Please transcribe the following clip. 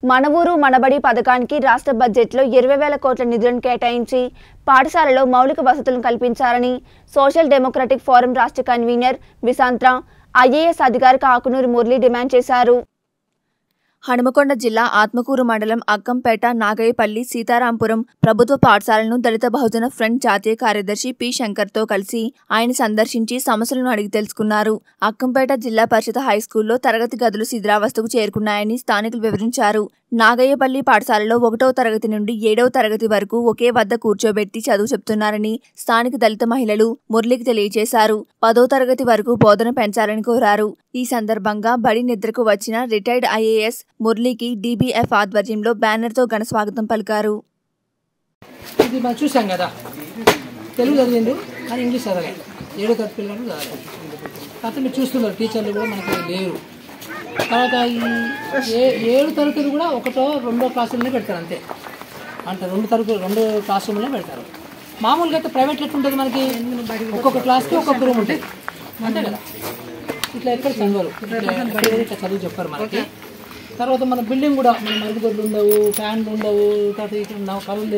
మన ఊరు మనబడి పథకానికి రాష్ట్ర బడ్జెట్లో ఇరవై వేల కోట్ల నిధులను కేటాయించి పాఠశాలలో మౌలిక వసతులను కల్పించాలని సోషల్ డెమోక్రటిక్ ఫోరం రాష్ట్ర కన్వీనర్ విశాంత్ర ఐఏఎస్ అధికారి కాకునూరు మురళి డిమాండ్ చేశారు హనుమకొండ జిల్లా ఆత్మకూరు మండలం అక్కంపేట నాగయ్యపల్లి సీతారాంపురం ప్రభుత్వ పాఠశాలను దళిత బహుజన ఫ్రంట్ జాతీయ కార్యదర్శి పి శంకర్తో కలిసి ఆయన సందర్శించి సమస్యలను అడిగి తెలుసుకున్నారు అక్కంపేట జిల్లా పరిషత్ హైస్కూల్లో తరగతి గదులు శిథిరావస్థకు చేరుకున్నాయని స్థానికులు వివరించారు నాగయ్యపల్లి పాఠశాలలో ఒకటవ తరగతి నుండి ఏడవ తరగతి వరకు ఒకే వద్ద కూర్చోబెట్టి చదువు చెప్తున్నారని స్థానిక దళిత మహిళలు మురళికి తెలియజేశారు పదో తరగతి వరకు బోధన పెంచాలని కోరారు ఈ సందర్భంగా బడి నిద్రకు వచ్చిన రిటైర్డ్ ఐఏఎస్ మురళికి డీబీఎఫ్ ఆధ్వర్యంలో బ్యానర్తో ఘన స్వాగతం పలికారు ఇది మనం చూసాం కదా తెలుగు చదివిండు కానీ ఇంగ్లీష్ చదవలేదు ఏడో తరగతి పిల్లలు చదవలేదు కాకపోతే మీరు చూస్తున్నారు టీచర్లు కూడా మనకి లేరు తర్వాత ఈ ఏ ఏడు తరగతులు కూడా ఒకటో రెండో క్లాసులోనే పెడతారు అంతే అంటే రెండు తరగతులు రెండు క్లాస్ రూమ్లోనే పెడతారు మామూలుగా అయితే ప్రైవేట్ ఎట్లా ఉంటుంది మనకి ఒక్కొక్క క్లాస్కి ఒక్కొక్క రూమ్ ఉంటుంది అంతే కదా ఇట్లా ఎక్కడ చదవరు ఇట్లా ఇట్లా చదువు చెప్పారు మనకి తర్వాత మన బిల్డింగ్ కూడా మన మరుగుదొడ్లు ఉండవు ఫ్యాన్లు ఉండవు తర్వాత ఇక్కడ కళ్ళు